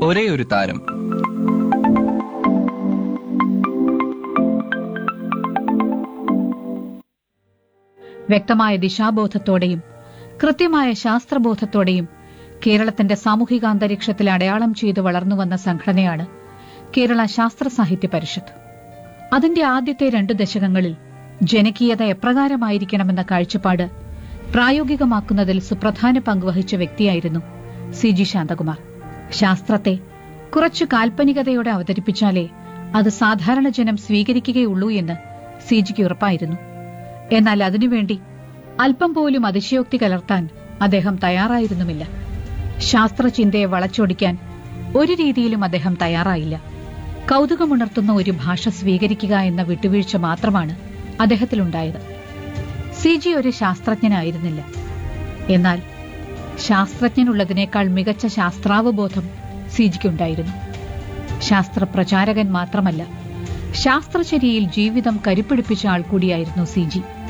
ഒരേ ഒരു താരം വ്യക്തമായ ദിശാബോധത്തോടെയും കൃത്യമായ ശാസ്ത്രബോധത്തോടെയും കേരളത്തിന്റെ സാമൂഹിക അന്തരീക്ഷത്തിൽ അടയാളം ചെയ്തു വളർന്നുവന്ന സംഘടനയാണ് കേരള ശാസ്ത്ര സാഹിത്യ പരിഷത്ത് അതിന്റെ ആദ്യത്തെ രണ്ടു ദശകങ്ങളിൽ ജനകീയത എപ്രകാരമായിരിക്കണമെന്ന കാഴ്ചപ്പാട് പ്രായോഗികമാക്കുന്നതിൽ സുപ്രധാന പങ്കുവഹിച്ച വ്യക്തിയായിരുന്നു സി ജി ശാന്തകുമാർ ശാസ്ത്രത്തെ കുറച്ചു കാൽപ്പനികതയോടെ അവതരിപ്പിച്ചാലേ അത് സാധാരണ ജനം സ്വീകരിക്കുകയുള്ളൂ എന്ന് സി ജിക്ക് ഉറപ്പായിരുന്നു എന്നാൽ അതിനുവേണ്ടി അല്പം പോലും അതിശയോക്തി കലർത്താൻ അദ്ദേഹം തയ്യാറായിരുന്നുമില്ല ശാസ്ത്രചിന്തയെ വളച്ചൊടിക്കാൻ ഒരു രീതിയിലും അദ്ദേഹം തയ്യാറായില്ല കൗതുകമുണർത്തുന്ന ഒരു ഭാഷ സ്വീകരിക്കുക എന്ന വിട്ടുവീഴ്ച മാത്രമാണ് അദ്ദേഹത്തിലുണ്ടായത് സി ജി ഒരു ശാസ്ത്രജ്ഞനായിരുന്നില്ല എന്നാൽ ശാസ്ത്രജ്ഞനുള്ളതിനേക്കാൾ മികച്ച ശാസ്ത്രാവബോധം സി ജിക്കുണ്ടായിരുന്നു ശാസ്ത്രപ്രചാരകൻ മാത്രമല്ല ശാസ്ത്രചര്യയിൽ ജീവിതം കരുപ്പിടിപ്പിച്ച ആൾ കൂടിയായിരുന്നു സി ജി